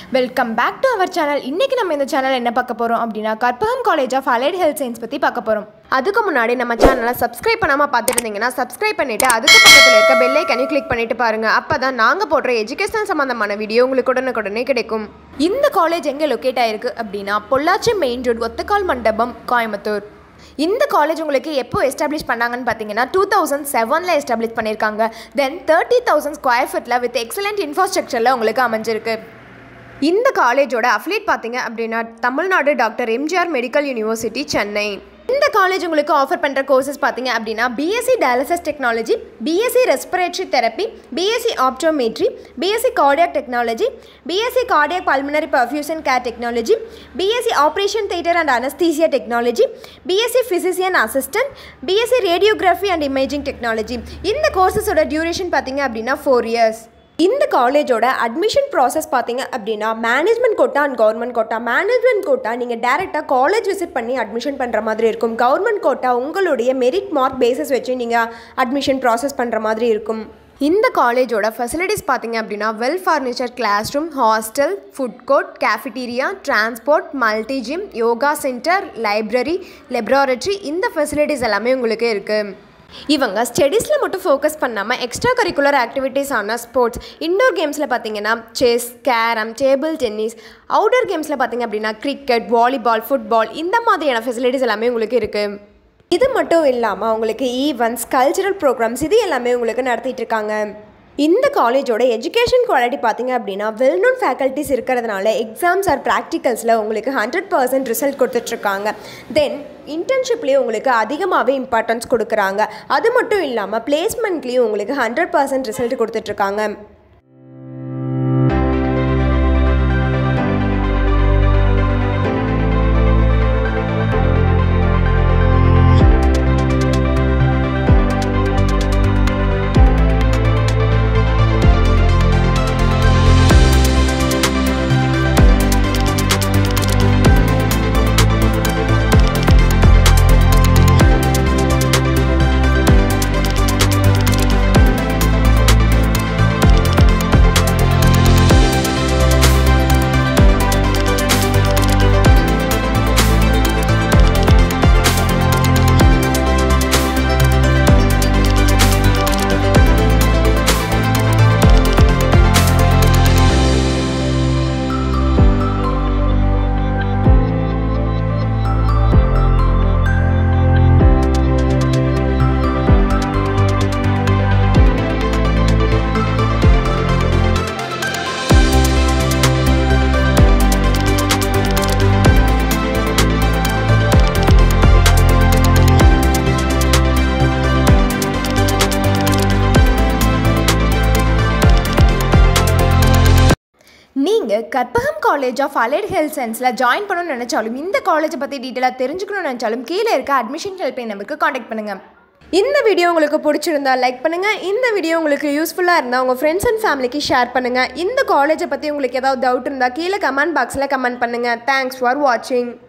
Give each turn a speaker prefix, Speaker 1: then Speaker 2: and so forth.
Speaker 1: welcome back to our channel இன்றைக்கி நம்ம இந்த சேனல் என்ன பார்க்க போகிறோம் அப்படின்னா Karpagam college of allied health science பற்றி பார்க்க போகிறோம் அதுக்கு முன்னாடி நம்ம சேனலை சப்ஸ்கிரைப் பண்ணாமல் பார்த்துட்டு இருந்தீங்கன்னா சப்ஸ்கிரைப் பண்ணிவிட்டு அதுக்கு பக்கத்தில் இருக்க பெல் ஐக்கனையும் கிளிக் பண்ணிட்டு பாருங்கள் அப்போ தான் நாங்கள் போடுற எஜுகேஷன் சம்மந்தமான வீடியோ உங்களுக்கு உடனுக்குடனே கிடைக்கும் இந்த காலேஜ் எங்கே லொக்கேட் ஆயிருக்கு அப்படின்னா பொள்ளாச்சி மெயின் ரோடு ஒத்தக்கால் மண்டபம் கோயம்புத்தூர் இந்த காலேஜ் உங்களுக்கு எப்போ எஸ்டாப்ளிஷ் பண்ணாங்கன்னு பார்த்தீங்கன்னா டூ தௌசண்ட் செவனில் எஸ்டாப்ளிஷ் பண்ணியிருக்காங்க தென் தேர்ட்டி தௌசண்ட் ஸ்கொயர் ஃபீட்டில் வித் எக்ஸலண்ட் இன்ஃப்ராஸ்ட்ரக்சரில் உங்களுக்கு அமைஞ்சிருக்கு இந்த காலேஜோட அஃபிலியேட் பார்த்தீங்க அப்படின்னா Tamil Nadu doctor MGR medical university Chennai இந்த காலேஜ் உங்களுக்கு ஆஃபர் பண்ணுற கோர்சஸ் பார்த்தீங்க அப்படின்னா BSc dialysis technology BSc respiratory therapy BSc optometry BSc cardiac technology BSc cardiac pulmonary perfusion care technology BSc operation theatre and anaesthesia technology BSc physician assistant BSc radiography and imaging technology இந்த கோர்சஸோட duration பார்த்தீங்க அப்படின்னா four years இந்த காலேஜோட admission process பார்த்தீங்க அப்படின்னா management quota and government quota management quota நீங்கள் டேரெக்டாக காலேஜ் விசிட் பண்ணி அட்மிஷன் பண்ணுற மாதிரி இருக்கும் கவர்மெண்ட் கோட்டா உங்களுடைய மெரிட் மார்க் பேசிஸ் வச்சு நீங்கள் அட்மிஷன் ப்ராசஸ் பண்ணுற மாதிரி இருக்கும் இந்த காலேஜோட ஃபெசிலிட்டிஸ் பார்த்தீங்க அப்படின்னா well furniture classroom hostel food court cafeteria transport multi gym yoga centre library laboratory இந்த ஃபெசிலிட்டிஸ் எல்லாமே உங்களுக்கு இருக்குது இவங்க ஸ்டடீஸில் மட்டும் ஃபோக்கஸ் பண்ணாமல் எக்ஸ்ட்ரா கரிக்குலர் ஆக்டிவிட்டீஸ் ஆன ஸ்போர்ட்ஸ் இன்டோர் கேம்ஸில் பார்த்தீங்கன்னா chess carrom table tennis outdoor கேம்ஸில் பார்த்தீங்க அப்படின்னா கிரிக்கெட் வாலிபால் ஃபுட்பால் இந்த மாதிரியான ஃபெசிலிட்டிஸ் எல்லாமே உங்களுக்கு இருக்குது இது மட்டும் இல்லாமல் உங்களுக்கு ஈவெண்ட்ஸ் கல்ச்சுரல் ப்ரோக்ராம்ஸ் இது எல்லாமே உங்களுக்கு நடத்திட்டு இருக்காங்க இந்த காலேஜோட எஜுகேஷன் குவாலிட்டி பார்த்தீங்க அப்படின்னா வெல் நோன் ஃபேக்கல்ட்டிஸ் இருக்கிறதுனால எக்ஸாம்ஸ் ஆர் ப்ராக்டிகல்ஸில் உங்களுக்கு ஹண்ட்ரட் பர்சன்ட் ரிசல்ட் கொடுத்துட்ருக்காங்க தென் இன்டர்ன்ஷிப்லேயும் உங்களுக்கு அதிகமாகவே இம்பார்ட்டன்ஸ் கொடுக்குறாங்க அது மட்டும் இல்லாமல் பிளேஸ்மெண்ட்லேயும் உங்களுக்கு ஹண்ட்ரட் பர்சன்ட் ரிசல்ட் கொடுத்துட்ருக்காங்க நீங்கள் Karpagam college of allied health சயின்ஸில் ஜாயின் பண்ணணும்னு நினச்சாலும் இந்த காலேஜை பற்றி டீட்டெயிலாக தெரிஞ்சுக்கணும்னு நினச்சாலும் கீழே இருக்க அட்மிஷன் ஹெல்ப்லைன் நம்பருக்கு காண்டாக்ட் பண்ணுங்கள் இந்த வீடியோ உங்களுக்கு பிடிச்சிருந்தா லைக் பண்ணுங்கள் இந்த வீடியோ உங்களுக்கு யூஸ்ஃபுல்லாக இருந்தால் உங்கள் ஃப்ரெண்ட்ஸ் அண்ட் ஃபேமிலிக்கு ஷேர் பண்ணுங்கள் இந்த காலேஜை பற்றி உங்களுக்கு ஏதாவது டவுட் இருந்தால் கீழே கமெண்ட் பாக்ஸில் கமெண்ட் பண்ணுங்கள் தேங்க்ஸ் ஃபார் வாட்சிங்